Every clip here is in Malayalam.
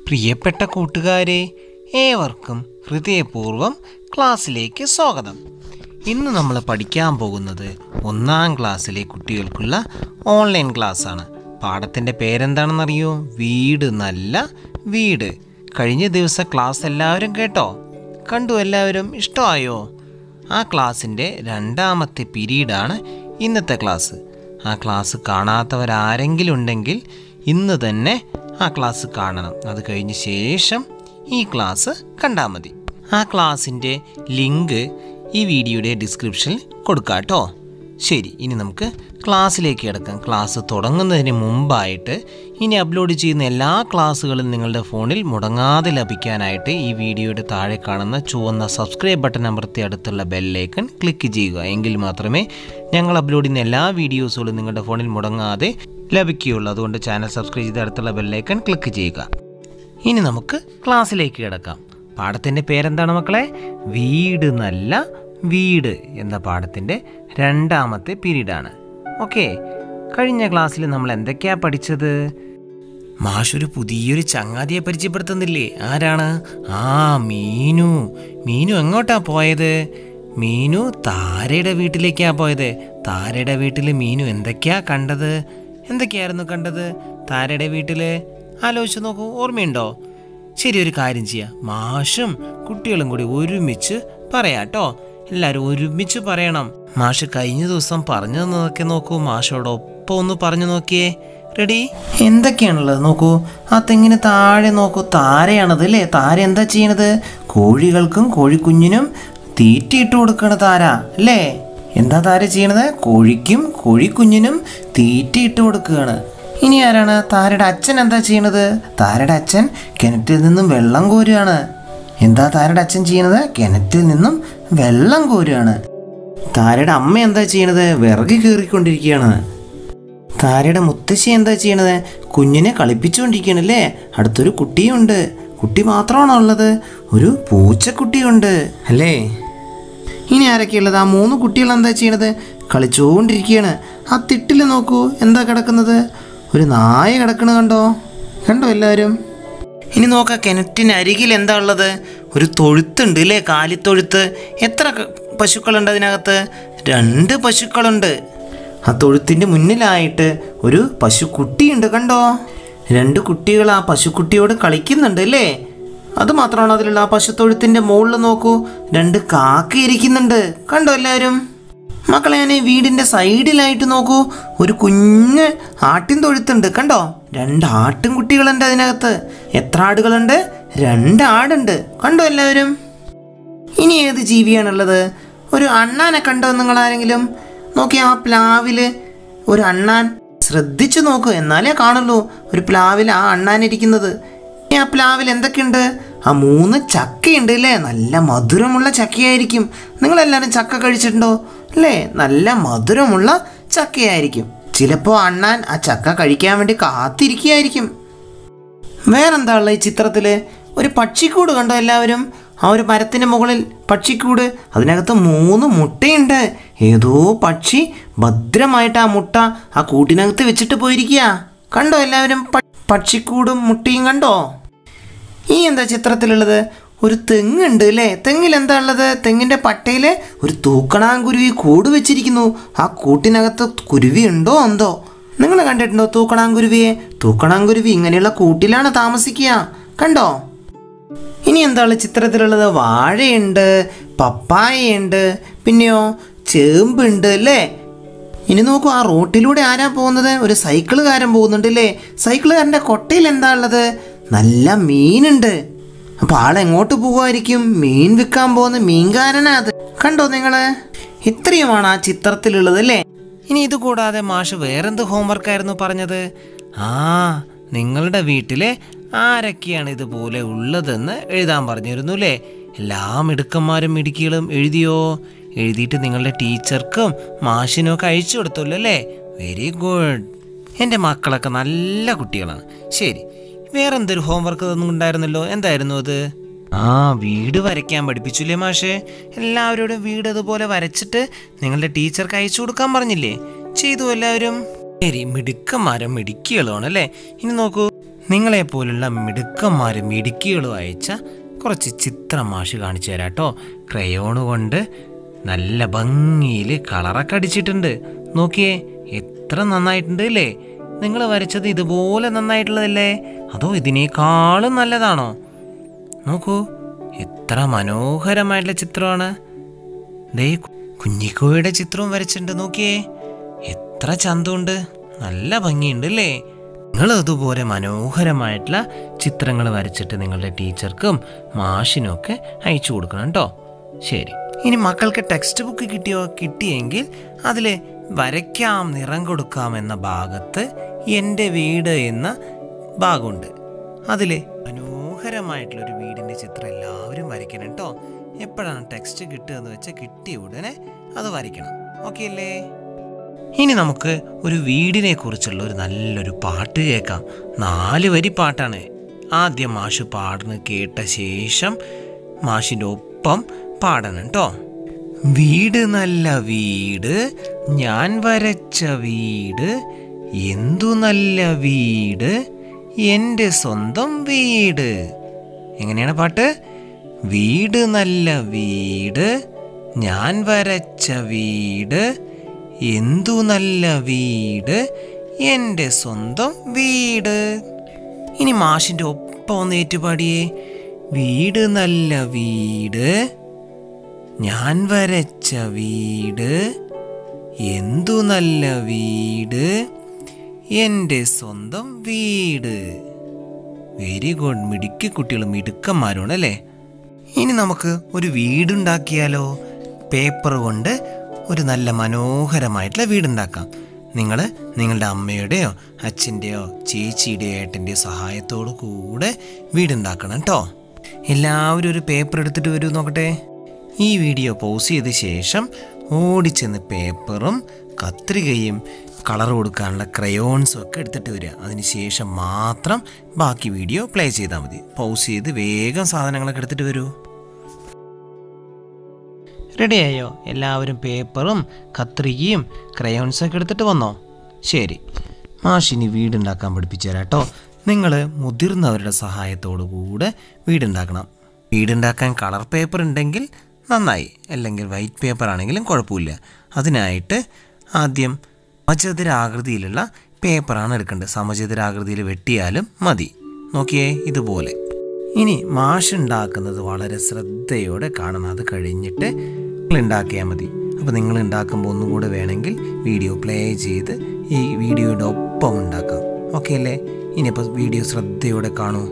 പ്രിയപ്പെട്ട കൂട്ടുകാരെ ഏവർക്കും ഹൃദയപൂർവ്വം ക്ലാസ്സിലേക്ക് സ്വാഗതം ഇന്ന് നമ്മൾ പഠിക്കാൻ പോകുന്നത് ഒന്നാം ക്ലാസ്സിലെ കുട്ടികൾക്കുള്ള ഓൺലൈൻ ക്ലാസ്സാണ് പാഠത്തിൻ്റെ പേരെന്താണെന്നറിയോ വീട് നല്ല വീട് കഴിഞ്ഞ ദിവസം ക്ലാസ് എല്ലാവരും കേട്ടോ കണ്ടു എല്ലാവരും ഇഷ്ടമായോ ആ ക്ലാസ്സിൻ്റെ രണ്ടാമത്തെ പീരീഡാണ് ഇന്നത്തെ ക്ലാസ് ആ ക്ലാസ് കാണാത്തവരാരെങ്കിലും ഉണ്ടെങ്കിൽ ഇന്ന് തന്നെ ആ ക്ലാസ് കാണണം അത് കഴിഞ്ഞ ശേഷം ഈ ക്ലാസ് കണ്ടാൽ മതി ആ ക്ലാസ്സിൻ്റെ ലിങ്ക് ഈ വീഡിയോയുടെ ഡിസ്ക്രിപ്ഷനിൽ കൊടുക്കാം കേട്ടോ ശരി ഇനി നമുക്ക് ക്ലാസ്സിലേക്ക് കിടക്കാം ക്ലാസ് തുടങ്ങുന്നതിന് മുമ്പായിട്ട് ഇനി അപ്ലോഡ് ചെയ്യുന്ന എല്ലാ ക്ലാസ്സുകളും നിങ്ങളുടെ ഫോണിൽ മുടങ്ങാതെ ലഭിക്കാനായിട്ട് ഈ വീഡിയോയുടെ താഴെ കാണുന്ന ചുവന്ന സബ്സ്ക്രൈബ് ബട്ടൺ അമർത്തി അടുത്തുള്ള ബെല്ലൈക്കൺ ക്ലിക്ക് ചെയ്യുക എങ്കിൽ മാത്രമേ ഞങ്ങൾ അപ്ലോഡ് ചെയ്യുന്ന എല്ലാ വീഡിയോസുകളും നിങ്ങളുടെ ഫോണിൽ മുടങ്ങാതെ ലഭിക്കുകയുള്ളൂ അതുകൊണ്ട് ചാനൽ സബ്സ്ക്രൈബ് ചെയ്ത് അടുത്തുള്ള ബെല്ലൈക്കൺ ക്ലിക്ക് ചെയ്യുക ഇനി നമുക്ക് ക്ലാസ്സിലേക്ക് കിടക്കാം പാഠത്തിൻ്റെ പേരെന്താണ് മക്കളെ വീട് നല്ല വീട് എന്ന പാഠത്തിൻ്റെ രണ്ടാമത്തെ പീരീഡാണ് ഓക്കെ കഴിഞ്ഞ ക്ലാസ്സിൽ നമ്മൾ എന്തൊക്കെയാ പഠിച്ചത് മാഷൊരു പുതിയൊരു ചങ്ങാതിയെ പരിചയപ്പെടുത്തുന്നില്ലേ ആരാണ് ആ മീനു മീനു എങ്ങോട്ടാ പോയത് മീനു താരയുടെ വീട്ടിലേക്കാ പോയത് താരയുടെ വീട്ടിൽ മീനു എന്തൊക്കെയാ കണ്ടത് എന്തൊക്കെയായിരുന്നു കണ്ടത് താരയുടെ വീട്ടിൽ ആലോചിച്ച് നോക്കൂ ഓർമ്മയുണ്ടോ ശരി ഒരു കാര്യം ചെയ്യാം മാഷും കുട്ടികളും കൂടി ഒരുമിച്ച് പറയാട്ടോ എല്ലാവരും ഒരുമിച്ച് പറയണം മാഷ് കഴിഞ്ഞ ദിവസം പറഞ്ഞു തന്നതൊക്കെ നോക്കൂ മാഷോടൊപ്പം ഒന്ന് പറഞ്ഞു നോക്കിയേ റെഡി എന്തൊക്കെയാണുള്ളത് നോക്കൂ ആ തെങ്ങിന് താഴെ നോക്കൂ താരയാണത് അല്ലേ താര എന്താ ചെയ്യണത് കോഴികൾക്കും കോഴിക്കുഞ്ഞിനും തീറ്റ ഇട്ട് കൊടുക്കണ താര അല്ലേ എന്താ താര ചെയ്യണത് കോഴിക്കും കോഴിക്കുഞ്ഞിനും തീറ്റ ഇട്ട് കൊടുക്കുകയാണ് ഇനി ആരാണ് താരയുടെ അച്ഛൻ എന്താ ചെയ്യണത് താരയുടെ അച്ഛൻ കിണറ്റിൽ നിന്നും വെള്ളം കോരുകയാണ് എന്താ താരയുടെ അച്ഛൻ ചെയ്യണത് കിണറ്റിൽ നിന്നും വെള്ളം കോരുകയാണ് താരയുടെ അമ്മ എന്താ ചെയ്യണത് വിറക് കീറിക്കൊണ്ടിരിക്കുകയാണ് താരയുടെ മുത്തശ്ശി എന്താ ചെയ്യണത് കുഞ്ഞിനെ കളിപ്പിച്ചുകൊണ്ടിരിക്കുകയാണല്ലേ അടുത്തൊരു കുട്ടിയുണ്ട് കുട്ടി മാത്രമാണോ ഉള്ളത് ഒരു പൂച്ചക്കുട്ടിയുണ്ട് അല്ലേ ഇനി ആരൊക്കെയുള്ളത് ആ മൂന്ന് കുട്ടികൾ എന്താ ചെയ്യണത് കളിച്ചുകൊണ്ടിരിക്കുകയാണ് ആ തിട്ടിൽ നോക്കൂ എന്താ കിടക്കുന്നത് ഒരു നായ കിടക്കണ കണ്ടോ കണ്ടോ എല്ലാവരും ഇനി നോക്ക കിണറ്റിനരികിൽ എന്താ ഉള്ളത് ഒരു തൊഴുത്തുണ്ട് അല്ലേ കാലിത്തൊഴുത്ത് എത്ര ക- പശുക്കളുണ്ട് അതിനകത്ത് രണ്ട് പശുക്കളുണ്ട് ആ തൊഴുത്തിൻ്റെ മുന്നിലായിട്ട് ഒരു പശുക്കുട്ടിയുണ്ട് കണ്ടോ രണ്ട് കുട്ടികൾ ആ പശുക്കുട്ടിയോട് കളിക്കുന്നുണ്ട് അല്ലേ അത് മാത്രമാണ് അതിലുള്ള ആ പശുത്തൊഴുത്തിൻ്റെ മുകളിൽ നോക്കൂ രണ്ട് കാക്ക ഇരിക്കുന്നുണ്ട് കണ്ടോ എല്ലാവരും മക്കളെ ഞാൻ ഈ വീടിൻ്റെ സൈഡിലായിട്ട് നോക്കൂ ഒരു കുഞ്ഞ് ആട്ടിൻ തൊഴുത്തുണ്ട് കണ്ടോ രണ്ട് ആട്ടിൻ കുട്ടികളുണ്ട് അതിനകത്ത് എത്ര ആടുകളുണ്ട് രണ്ട് ആടുണ്ട് കണ്ടോ എല്ലാവരും ഇനി ഏത് ജീവിയാണുള്ളത് ഒരു അണ്ണാനെ കണ്ടോ നിങ്ങൾ ആരെങ്കിലും നോക്കി ആ പ്ലാവില് ഒരു അണ്ണാൻ ശ്രദ്ധിച്ചു നോക്കൂ എന്നാലേ കാണുള്ളൂ ഒരു പ്ലാവിൽ ആ അണ്ണാൻ ഇരിക്കുന്നത് ഇനി ആ പ്ലാവിൽ എന്തൊക്കെയുണ്ട് ആ മൂന്ന് ചക്കയുണ്ട് അല്ലേ നല്ല മധുരമുള്ള ചക്കയായിരിക്കും നിങ്ങളെല്ലാവരും ചക്ക കഴിച്ചിട്ടുണ്ടോ അല്ലേ നല്ല മധുരമുള്ള ചക്കയായിരിക്കും ചിലപ്പോൾ അണ്ണാൻ ആ ചക്ക കഴിക്കാൻ വേണ്ടി കാത്തിരിക്കുകയായിരിക്കും വേറെന്താ ഉള്ളത് ഈ ചിത്രത്തില് ഒരു പക്ഷിക്കൂട് കണ്ടോ എല്ലാവരും ആ ഒരു മരത്തിന് മുകളിൽ പക്ഷിക്കൂട് അതിനകത്ത് മൂന്ന് മുട്ടയുണ്ട് ഏതോ പക്ഷി ഭദ്രമായിട്ട് ആ മുട്ട ആ കൂട്ടിനകത്ത് വെച്ചിട്ട് പോയിരിക്കുക കണ്ടോ എല്ലാവരും പ- പക്ഷിക്കൂടും മുട്ടയും കണ്ടോ ഇനി എന്താ ചിത്രത്തിലുള്ളത് ഒരു തെങ്ങുണ്ട് അല്ലേ തെങ്ങിൽ എന്താ ഉള്ളത് തെങ്ങിൻ്റെ പട്ടയിൽ ഒരു തൂക്കണാങ്കുരുവി കൂട് വെച്ചിരിക്കുന്നു ആ കൂട്ടിനകത്ത് കുരുവി ഉണ്ടോ എന്തോ നിങ്ങൾ കണ്ടിട്ടുണ്ടോ തൂക്കണാങ്കുരുവിയെ തൂക്കണാങ്കുരുവി ഇങ്ങനെയുള്ള കൂട്ടിലാണ് താമസിക്കുക കണ്ടോ ഇനി എന്താണ് ചിത്രത്തിലുള്ളത് വാഴയുണ്ട് പപ്പായയുണ്ട് പിന്നെയോ ചേമ്പുണ്ട് അല്ലേ ഇനി നോക്കൂ ആ റോട്ടിലൂടെ ആരാ പോകുന്നത് ഒരു സൈക്കിളുകാരൻ പോകുന്നുണ്ട് അല്ലേ സൈക്കിളുകാരൻ്റെ കൊട്ടയിൽ എന്താ ഉള്ളത് നല്ല മീനുണ്ട് അപ്പൊ ആളെങ്ങോട്ട് പോകുമായിരിക്കും മീൻ വിൽക്കാൻ പോകുന്ന മീൻകാരനാ അത് കണ്ടോ നിങ്ങള് ഇത്രയുമാണ് ആ ചിത്രത്തിലുള്ളത് അല്ലേ ഇനി ഇത് കൂടാതെ മാഷ് വേറെന്ത് ഹോംവർക്കായിരുന്നു പറഞ്ഞത് ആ നിങ്ങളുടെ വീട്ടിലെ ആരൊക്കെയാണ് ഇതുപോലെ ഉള്ളതെന്ന് എഴുതാൻ പറഞ്ഞിരുന്നു അല്ലേ എല്ലാ മിടുക്കന്മാരും മിടുക്കികളും എഴുതിയോ എഴുതിയിട്ട് നിങ്ങളുടെ ടീച്ചർക്കും മാഷിനും ഒക്കെ അയച്ചു കൊടുത്തല്ലോ അല്ലേ വെരി ഗുഡ് എൻ്റെ മക്കളൊക്കെ നല്ല കുട്ടികളാണ് ശരി വേറെ എന്തൊരു ഹോംവർക്ക് ഉണ്ടായിരുന്നല്ലോ എന്തായിരുന്നു അത് ആ വീട് വരയ്ക്കാൻ പഠിപ്പിച്ചില്ലേ മാഷേ എല്ലാവരോടും വീട് അതുപോലെ വരച്ചിട്ട് നിങ്ങളുടെ ടീച്ചർക്ക് അയച്ചു കൊടുക്കാൻ പറഞ്ഞില്ലേ ചെയ്തു എല്ലാവരും ശരി മിടുക്കന്മാരും മിടുക്കികളുമാണ് അല്ലേ ഇനി നോക്കൂ നിങ്ങളെപ്പോലുള്ള മിടുക്കന്മാരും മിടുക്കികളും അയച്ച കുറച്ച് ചിത്രം മാഷ് കാണിച്ചു തരാം കേട്ടോ ക്രയോണ് കൊണ്ട് നല്ല ഭംഗിയിൽ കളറൊക്കെ അടിച്ചിട്ടുണ്ട് നോക്കിയേ എത്ര നന്നായിട്ടുണ്ട് അല്ലേ നിങ്ങൾ വരച്ചത് ഇതുപോലെ നന്നായിട്ടുള്ളതല്ലേ അതോ ഇതിനേക്കാളും നല്ലതാണോ നോക്കൂ എത്ര മനോഹരമായിട്ടുള്ള ചിത്രമാണ് ദേ കുഞ്ഞിക്കോയുടെ ചിത്രവും വരച്ചിട്ടുണ്ട് നോക്കിയേ എത്ര ചന്തമുണ്ട് നല്ല ഭംഗിയുണ്ട് അല്ലേ നിങ്ങൾ അതുപോലെ മനോഹരമായിട്ടുള്ള ചിത്രങ്ങൾ വരച്ചിട്ട് നിങ്ങളുടെ ടീച്ചർക്കും മാഷിനും ഒക്കെ അയച്ചു കൊടുക്കണം കേട്ടോ ശരി ഇനി മക്കൾക്ക് ടെക്സ്റ്റ് ബുക്ക് കിട്ടിയോ കിട്ടിയെങ്കിൽ അതിൽ വരയ്ക്കാം നിറം കൊടുക്കാം എന്ന ഭാഗത്ത് എൻ്റെ വീട് എന്ന ഭാഗമുണ്ട് അതിൽ മനോഹരമായിട്ടുള്ളൊരു വീടിൻ്റെ ചിത്രം എല്ലാവരും വരയ്ക്കണം കേട്ടോ എപ്പോഴാണ് ടെക്സ്റ്റ് കിട്ടുക എന്ന് വെച്ചാൽ കിട്ടിയ ഉടനെ അത് വരയ്ക്കണം ഓക്കെ അല്ലേ ഇനി നമുക്ക് ഒരു വീടിനെ കുറിച്ചുള്ള ഒരു നല്ലൊരു പാട്ട് കേൾക്കാം നാല് വരി പാട്ടാണ് ആദ്യം മാഷ് പാടുന്നത് കേട്ട ശേഷം മാഷിൻ്റെ ഒപ്പം പാടണം കേട്ടോ വീട് നല്ല വീട് ഞാൻ വരച്ച വീട് എന്തു നല്ല വീട് എൻ്റെ സ്വന്തം വീട് എങ്ങനെയാണ് പാട്ട് വീട് നല്ല വീട് ഞാൻ വരച്ച വീട് എന്തു നല്ല വീട് എൻ്റെ സ്വന്തം വീട് ഇനി മാഷിൻ്റെ ഒപ്പം ഒന്ന് ഏറ്റുപാടിയേ വീട് നല്ല വീട് ഞാൻ വരച്ച വീട് എന്തു നല്ല വീട് എൻ്റെ സ്വന്തം വീട് വെരി ഗുഡ് മിടുക്കി കുട്ടികൾ മിടുക്കന്മാരാണ് അല്ലേ ഇനി നമുക്ക് ഒരു വീടുണ്ടാക്കിയാലോ പേപ്പർ കൊണ്ട് ഒരു നല്ല മനോഹരമായിട്ടുള്ള വീടുണ്ടാക്കാം നിങ്ങൾ നിങ്ങളുടെ അമ്മയുടെയോ അച്ഛൻ്റെയോ ചേച്ചിയുടെയോ ഏട്ടൻ്റെയോ സഹായത്തോടു കൂടെ വീടുണ്ടാക്കണം കേട്ടോ എല്ലാവരും ഒരു പേപ്പർ എടുത്തിട്ട് വരൂ നോക്കട്ടെ ഈ വീഡിയോ പോസ് ചെയ്ത ശേഷം ഓടിച്ചെന്ന് പേപ്പറും കത്രികയും കളർ കൊടുക്കാനുള്ള ക്രയോൺസും ഒക്കെ എടുത്തിട്ട് വരിക അതിനുശേഷം മാത്രം ബാക്കി വീഡിയോ പ്ലേ ചെയ്താൽ മതി പൗസ് ചെയ്ത് വേഗം സാധനങ്ങളൊക്കെ എടുത്തിട്ട് വരൂ റെഡിയായോ എല്ലാവരും പേപ്പറും കത്രികയും ക്രയോൺസൊക്കെ എടുത്തിട്ട് വന്നോ ശരി മാഷിനി വീടുണ്ടാക്കാൻ പഠിപ്പിച്ചു തരാം കേട്ടോ നിങ്ങൾ മുതിർന്നവരുടെ സഹായത്തോടു കൂടെ വീടുണ്ടാക്കണം വീടുണ്ടാക്കാൻ കളർ പേപ്പർ ഉണ്ടെങ്കിൽ നന്നായി അല്ലെങ്കിൽ വൈറ്റ് പേപ്പർ ആണെങ്കിലും കുഴപ്പമില്ല അതിനായിട്ട് ആദ്യം സമചതുരാകൃതിയിലുള്ള പേപ്പറാണ് എടുക്കേണ്ടത് സമചതുരാകൃതിയിൽ വെട്ടിയാലും മതി നോക്കിയേ ഇതുപോലെ ഇനി മാഷ് ഉണ്ടാക്കുന്നത് വളരെ ശ്രദ്ധയോടെ കാണണം അത് കഴിഞ്ഞിട്ട് നിങ്ങൾ ഉണ്ടാക്കിയാൽ മതി അപ്പോൾ നിങ്ങൾ ഉണ്ടാക്കുമ്പോൾ ഒന്നും കൂടെ വേണമെങ്കിൽ വീഡിയോ പ്ലേ ചെയ്ത് ഈ വീഡിയോയുടെ ഒപ്പം ഉണ്ടാക്കാം ഓക്കെ അല്ലേ ഇനിയിപ്പോൾ വീഡിയോ ശ്രദ്ധയോടെ കാണൂ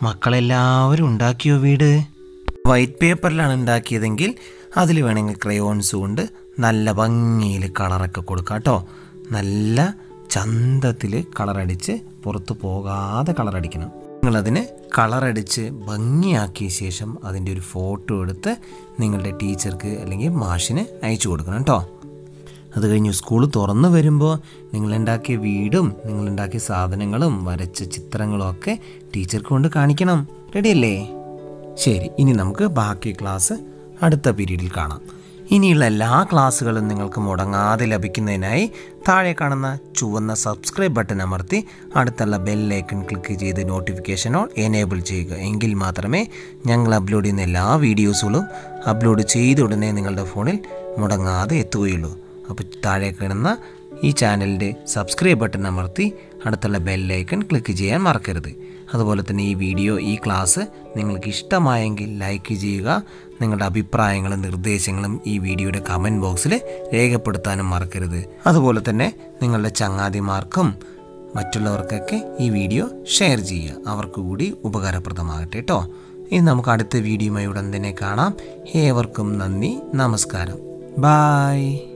മക്കളെല്ലാവരും ഉണ്ടാക്കിയോ വീട് വൈറ്റ് പേപ്പറിലാണ് ഉണ്ടാക്കിയതെങ്കിൽ അതിൽ വേണമെങ്കിൽ ക്രയോൺസ് കൊണ്ട് നല്ല ഭംഗിയിൽ കളറൊക്കെ കൊടുക്കാം കേട്ടോ നല്ല ചന്തത്തിൽ കളറടിച്ച് പുറത്ത് പോകാതെ കളറടിക്കണം നിങ്ങളതിന് കളറടിച്ച് ഭംഗിയാക്കിയ ശേഷം അതിൻ്റെ ഒരു ഫോട്ടോ എടുത്ത് നിങ്ങളുടെ ടീച്ചർക്ക് അല്ലെങ്കിൽ മാഷിന് അയച്ചു കൊടുക്കണം കേട്ടോ അത് കഴിഞ്ഞ് സ്കൂൾ തുറന്നു വരുമ്പോൾ നിങ്ങളുണ്ടാക്കിയ വീടും നിങ്ങളുണ്ടാക്കിയ സാധനങ്ങളും വരച്ച ചിത്രങ്ങളും ഒക്കെ ടീച്ചർക്ക് കൊണ്ട് കാണിക്കണം റെഡിയല്ലേ ശരി ഇനി നമുക്ക് ബാക്കി ക്ലാസ് അടുത്ത പീരീഡിൽ കാണാം ഇനിയുള്ള എല്ലാ ക്ലാസ്സുകളും നിങ്ങൾക്ക് മുടങ്ങാതെ ലഭിക്കുന്നതിനായി താഴെ കാണുന്ന ചുവന്ന സബ്സ്ക്രൈബ് ബട്ടൺ അമർത്തി അടുത്തുള്ള ബെല്ലൈക്കൺ ക്ലിക്ക് ചെയ്ത് നോട്ടിഫിക്കേഷൻ ഓൺ എനേബിൾ ചെയ്യുക എങ്കിൽ മാത്രമേ ഞങ്ങൾ അപ്ലോഡ് ചെയ്യുന്ന എല്ലാ വീഡിയോസുകളും അപ്ലോഡ് ചെയ്ത ഉടനെ നിങ്ങളുടെ ഫോണിൽ മുടങ്ങാതെ എത്തുകയുള്ളൂ അപ്പോൾ താഴെ കാണുന്ന ഈ ചാനലിൻ്റെ സബ്സ്ക്രൈബ് ബട്ടൺ അമർത്തി അടുത്തുള്ള ബെല്ലൈക്കൺ ക്ലിക്ക് ചെയ്യാൻ മറക്കരുത് അതുപോലെ തന്നെ ഈ വീഡിയോ ഈ ക്ലാസ് നിങ്ങൾക്ക് ഇഷ്ടമായെങ്കിൽ ലൈക്ക് ചെയ്യുക നിങ്ങളുടെ അഭിപ്രായങ്ങളും നിർദ്ദേശങ്ങളും ഈ വീഡിയോയുടെ കമൻറ്റ് ബോക്സിൽ രേഖപ്പെടുത്താനും മറക്കരുത് അതുപോലെ തന്നെ നിങ്ങളുടെ ചങ്ങാതിമാർക്കും മറ്റുള്ളവർക്കൊക്കെ ഈ വീഡിയോ ഷെയർ ചെയ്യുക അവർക്ക് കൂടി ഉപകാരപ്രദമാകട്ടെ കേട്ടോ ഇനി നമുക്ക് അടുത്ത വീഡിയോയുമായി ഉടൻ തന്നെ കാണാം ഏവർക്കും നന്ദി നമസ്കാരം ബായ്